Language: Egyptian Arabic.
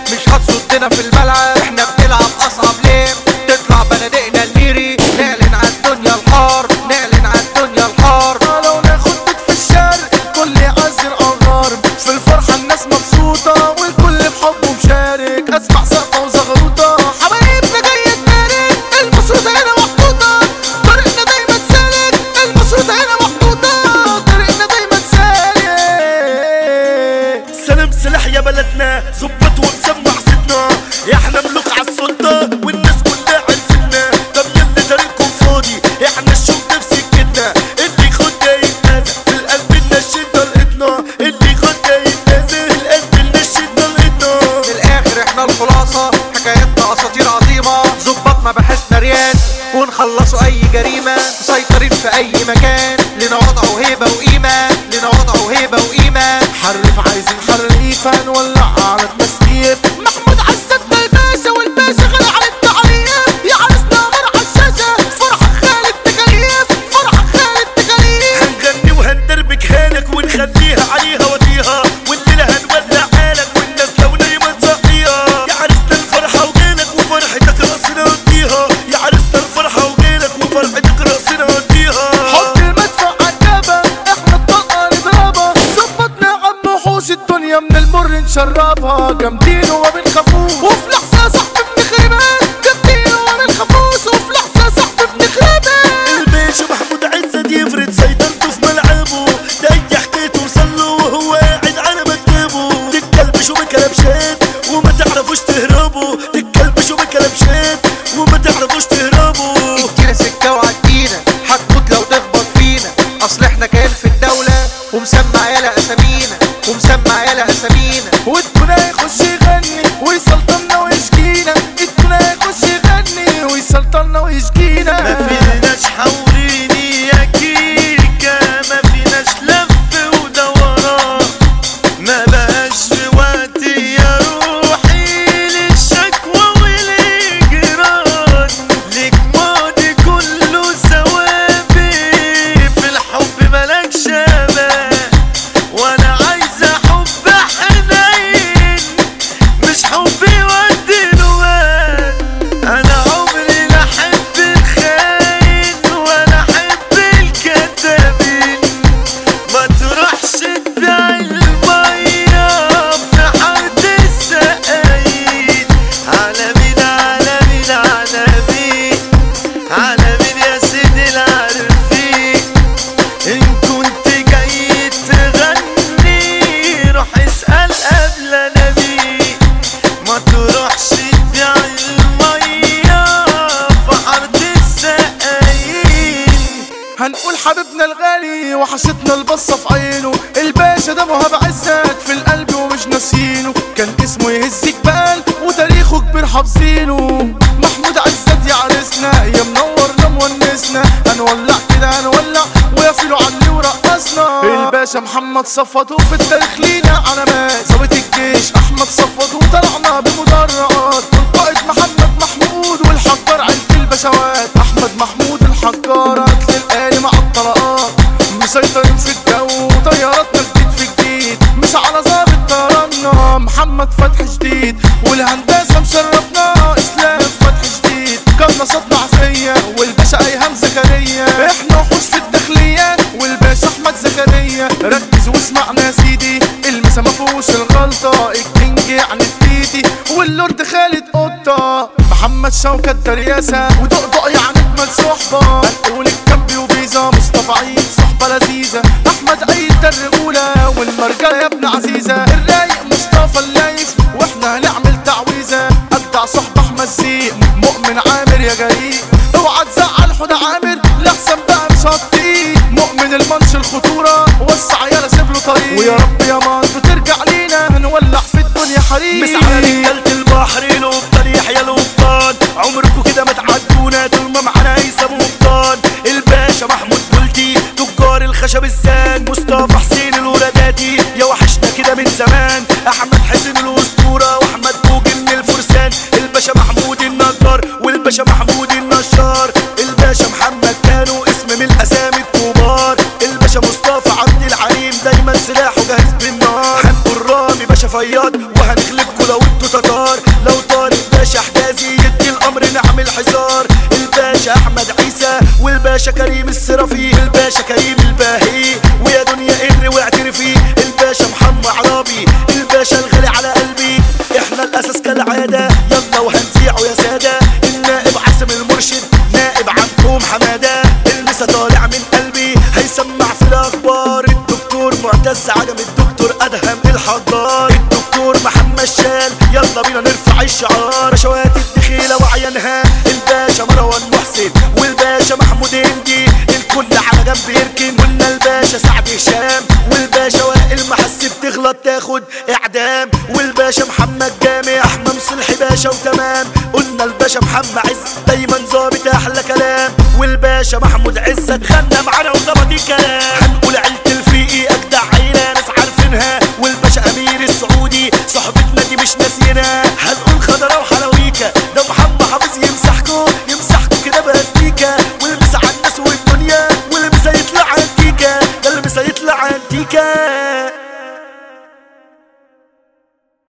مش هتصدنا في الملعب احنا بنلعب اصعب ليه تطلع بنادقنا الميري نعلن عن الدنيا الحار نعلن عن الدنيا الحار لو ناخد بيت في الشرق الكل يعزر الغرب في الفرحة الناس مبسوطة والكل بحبه مشارك اسمع سقفة وزغروطة حبايبنا جاية تبارك المشروطة هنا محطوطة طريقنا دايما سالك المشروطة هنا محطوطة طريقنا دايما سالك سلام سلاح يا بلدنا ظبط ومسمع صدنا احنا ملوك عالسلطة والناس كلها عرفتنا طب يلا طريقكم فاضي احنا الشوك ده في سكتنا اللي يخد ده يتنازل في القلب النشيد طلقتنا اللي يخد ده يتنازل في القلب النشيد طلقتنا من الاخر احنا الخلاصة حكايتنا اساطير عظيمة ظبط مباحثنا رياس ونخلصوا اي جريمة مسيطرين في اي مكان لنا وضع وهيبة وقيمة لنا وضع وهيبة وقيمة حرف عايزين حريفة نولع على التسقيف محمود عزت ده الباشا والباشا غنى عن التعريف يا عرسنا غير على الشاشة فرحة خالد تكاليف فرحة خالد تكاليف هنغني وهندربك هالك ونخليها عليها وديها والليلة هنولع حالك والناس لو نايمة تصحيها يا عرسنا الفرحة وجيلك وفرحتك راسنا وديها يا عرسنا الفرحة وجيلك وفرحتك راسنا وديها حط المدفع عالجبل احنا الطلقة نضربها ظبطنا عم وحوش الدنيا من المر نشربها جامدين وما بنخافوش وفي لحظة صاحبي بنخربها جامدين وما بنخافوش وفي لحظة صاحبي بنخربها الباشا محمود عزت يفرد سيطرته في ملعبه ده اي حكايته وصله وهو قاعد على مكتبه تتكلبشوا بكلبشات وما تعرفوش تهربوا تتكلبشوا بكلبشات وما تعرفوش تهربوا ادينا سكة وعدينا هتموت لو تخبط فينا اصل احنا كيان في الدولة ومسمع يالا اسامينا ومسمع يالا اسامينا والدنيا يخش يغني ويسلطنا ويشكينا الدنيا يخش يغني ويسلطنا ويشكينا ما فيناش حوريني يا كيكة ما فيناش لف ودوران ما بقاش في وقتي يا روحي للشكوى والإجرام ليك ماضي كله ثوابي في الحب ملكش أمان وأنا عايزة حب حنين مش حبي ودي نوال انا عمري لا احب الخاين ولا احب الكذابين ما تروحش تبيع الميه في حد السقايين على مين على مين على مين على مين يا سيدي العارفين ان كنت جاي تغني روح اسأل قبل انا مين ما تروحش تبيع المية في عرض السقايين هنقول حبيبنا الغالي وحشتنا البصة في عينه الباشا ده مهاب عزت في القلب ومش ناسينه كان اسمه يهز جبال وتاريخه كبير حافظينه محمود عزت يا عرسنا يا منورنا مونسنا هنولع كده هنولع ويا فيلو علي ورقصنا الباشا محمد صفوت وفي التاريخ لينا علامات ظابط الجيش احمد صفوت وطلعنا بمدرعات والقائد محمد محمود والحجار عيلة البشوات احمد محمود الحجار قتل الآلي مع الطلقات مسيطرين في الجو طياراتنا جديد في جديد مش على ظابط طيراننا محمد فتحي جديد والهندسة مشرفنا اسلام فتحي جديد كان صدنا عفية والباشا ايهام زكريا احنا وحوش في الداخلية والباشا احمد زكريا ركز واسمعنا يا سيدي المسا ما فيهوش الغلطة الكينج يعني التيتي واللورد خالد قطة محمد شوكة الرياسة ودقدق يعني اجمل صحبة هنقول الكامبي وبيزا مصطفى عيد صحبة لذيذة احمد عيد ده الرجولة والمرجلة يا ابن عزيزة الرايق مصطفى اللايف واحنا هنعمل تعويذة ابدع صحبة احمد زيق مؤمن عامر يا جريء اوعى تزعل حدا عامر لحسن بقى مش هتطيق مؤمن المنش الخطورة وسع يالا سيب له طريق ويا رب يا مانتو ترجع لينا هنولع في الدنيا حريق مس على رجالة البحر القبطان يحيى القبطان عمركم كده ما تعدونا طول ما معانا هيثم قبطان الباشا محمود بلدي تجار الخشب السان مصطفى حسين الولاداتي يا وحشنا كده من زمان احمد حسين الاسطوره واحمد بوجي من الفرسان الباشا محمود النجار والباشا محمود النشار الباشا محمد كانوا اسم من الاسامي الكبار الباشا مصطفى عبد العليم دايما سلاحه جاهز بالنار حب الرامي باشا فياض وهنغلبكوا لو انتوا تتار لو طارق باشا حجازي يدي الامر نعمل حصار الباشا احمد عيسى والباشا كريم السرافي الباشا كريم الباهي ويا دنيا قدر واعترفي الباشا محمد عرابي الباشا الغالي على قلبي احنا الاساس كالعاده يلا وهنذيعوا يا ساده النائب عاصم المرشد نائب عنكم حماده المسا طالع من قلبي هيسمع في الاخبار الدكتور معتز عجم الدكتور ادهم الحضار الدكتور محمد شال يلا بينا نرفع الشعار بشوات الدخيله وعينها الباشا مروان محسن والباشا محمود هندي الكل على جنب يركن قلنا الباشا سعد هشام والباشا وائل محس بتغلط تاخد اعدام والباشا محمد جامع احمد صلحي باشا وتمام قلنا الباشا محمد عز دايما ظابط احلى كلام والباشا محمود عزت غنى معانا وظبط الكلام